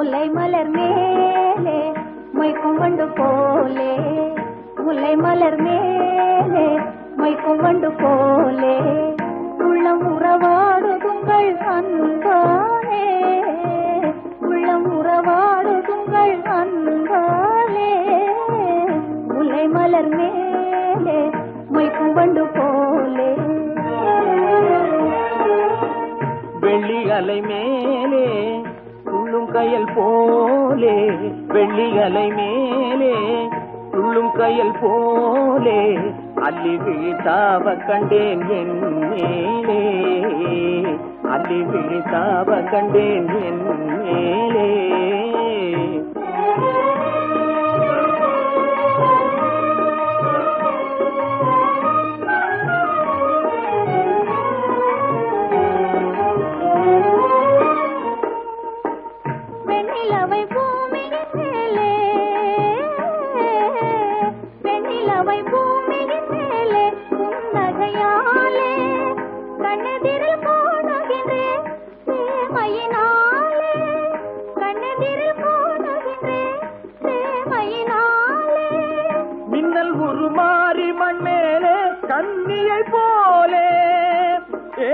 முல்லை மலர் மேலே மொய்க்கும் வண்டு போலே முல்லை மலர் மேலே மொய்க்கும் வண்டு போலே உள்ளம் உறவாடுதுங்கள் அன்பாலே உள்ளம் உறவாடுதுங்கள் அன்பாலே முல்லை மலர் மேலே மொய்க்கும் வண்டு போலே வெள்ளி அலை மேலே துள்ளும் கயல் போலே வெள்ளி அலை மேலே துள்ளும் கயல் போலே அள்ளி விழித்தாவ கண்டேன் என் மேலே அள்ளி விழித்தாவ கண்டேன் என் மேலே வெண்ணிலவை பூமியின் மேலே வெண்ணிலவை பூமியின் மேலே புன்னகையாலே கண்ணெதிரில் காணுகின்றேன் சேமையினாலே கண்ணெதிரில் காணுகின்றேன் சேமையினாலே மின்னல் உருமாறி மண் மேலே கண்ணியை போலே ஏ,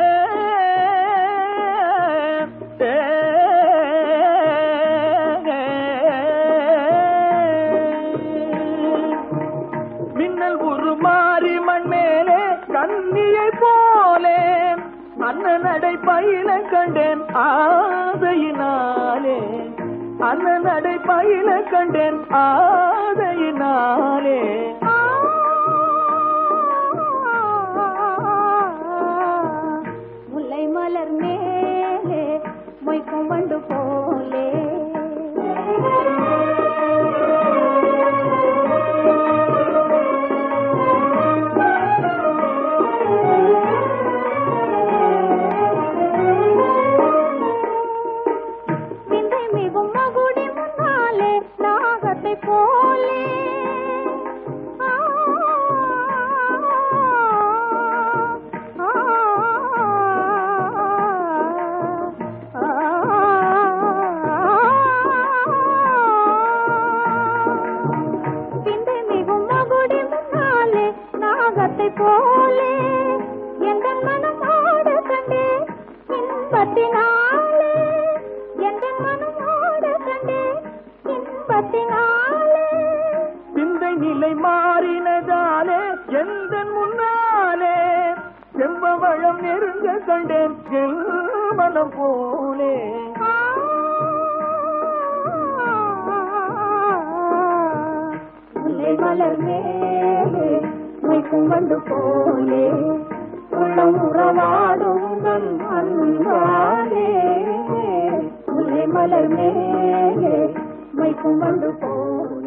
ஏ, மின்னல் உருமாறி மண் மேலே கண்ணியை போலே அண்ணன் நடை பயில கண்டேன் ஆதையினாலே அண்ணன் நடை பயில கண்டேன் ஆதையினாலே முல்லை மலர் மேலே மொய்க்கும் வண்டு போலே விந்தை மிகும் மகுடி முன்னாலே நாகத்தை போலே ஆ, ஆ, விந்தை மிகும் மகுடி முன்னாலே நாகத்தை போலே எந்த மனம் ஆட கண்டே இன்பத்தினாலே எந்த மனம் ஆட கண்டே இன்பத்தினாலே சிந்தை நிலை மாறினதாலே எந்த முன்னாலே செம்பவழம் நெருங்க கண்டேன் என் மனம் போலே முல்லை மலர் மேலே மொய்க்கும் வண்டு போலே உள்ளம் உறவாடுங்கள் அன்பாலே முல்லை மலர் மேலே மொய்க்கும் வண்டு போலே